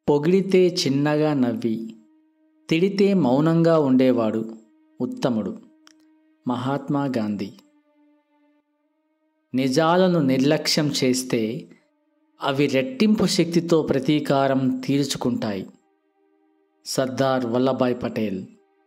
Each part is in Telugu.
పొగిడితే చిన్నగా నవ్వి తిడితే మౌనంగా ఉండేవాడు ఉత్తముడు మహాత్మా గాంధీ నిజాలను నిర్లక్ష్యం చేస్తే అవి రెట్టింపు శక్తితో ప్రతీకారం తీర్చుకుంటాయి సర్దార్ వల్లభాయ్ పటేల్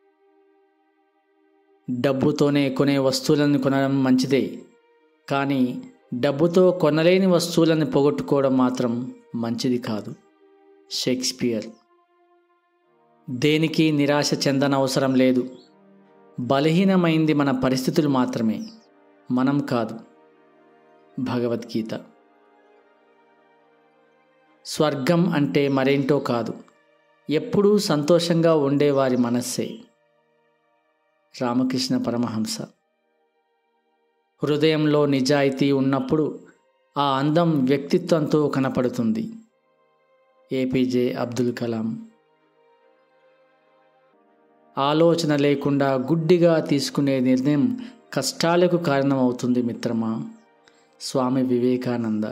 డబ్బుతోనే కొనే వస్తువులను కొనడం మంచిదే కానీ డబ్బుతో కొనలేని వస్తువులను పోగొట్టుకోవడం మాత్రం మంచిది కాదు షేక్స్పియర్ దేనికి నిరాశ చెందనవసరం లేదు బలహీనమైంది మన పరిస్థితులు మాత్రమే మనం కాదు భగవద్గీత స్వర్గం అంటే మరేంటో కాదు ఎప్పుడూ సంతోషంగా ఉండేవారి మనస్సే రామకృష్ణ పరమహంస హృదయంలో నిజాయితీ ఉన్నప్పుడు ఆ అందం వ్యక్తిత్వంతో కనపడుతుంది ఏపీజే అబ్దుల్ కలాం ఆలోచన లేకుండా గుడ్డిగా తీసుకునే నిర్ణయం కష్టాలకు కారణమవుతుంది మిత్రమా స్వామి వివేకానంద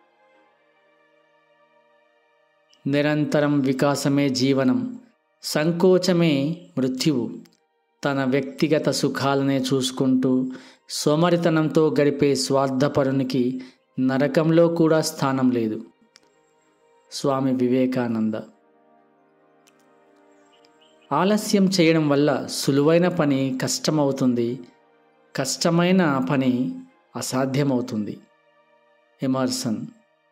నిరంతరం వికాసమే జీవనం సంకోచమే మృత్యువు తన వ్యక్తిగత సుఖాలనే చూసుకుంటూ సోమరితనంతో గడిపే స్వార్థపరునికి నరకంలో కూడా స్థానం లేదు స్వామి వివేకానంద ఆలస్యం చేయడం వల్ల సులువైన పని కష్టమవుతుంది కష్టమైన పని అసాధ్యమవుతుంది ఎమర్సన్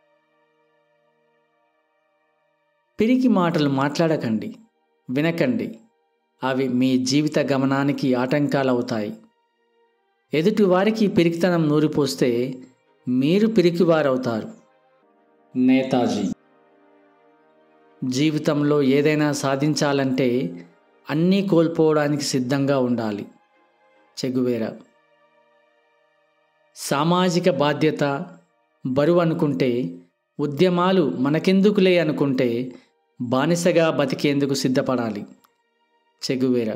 పిరికి మాటలు మాట్లాడకండి వినకండి అవి మీ జీవిత గమనానికి ఆటంకాలవుతాయి ఎదుటివారికి పిరికితనం నూరిపోస్తే మీరు పిరికివారవుతారు నేతాజీ జీవితంలో ఏదైనా సాధించాలంటే అన్నీ కోల్పోవడానికి సిద్ధంగా ఉండాలి చెగువేరా సామాజిక బాధ్యత బరువు అనుకుంటే ఉద్యమాలు మనకెందుకులే అనుకుంటే బానిసగా బతికేందుకు సిద్ధపడాలి చెగువేరా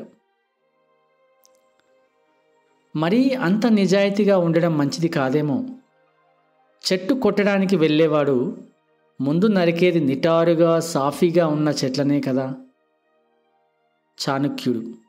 మరీ అంత నిజాయితీగా ఉండడం మంచిది కాదేమో చెట్టు కొట్టడానికి వెళ్ళేవాడు ముందు నరికేది నిటారుగా సాఫీగా ఉన్న చెట్లనే కదా చాణక్యుడు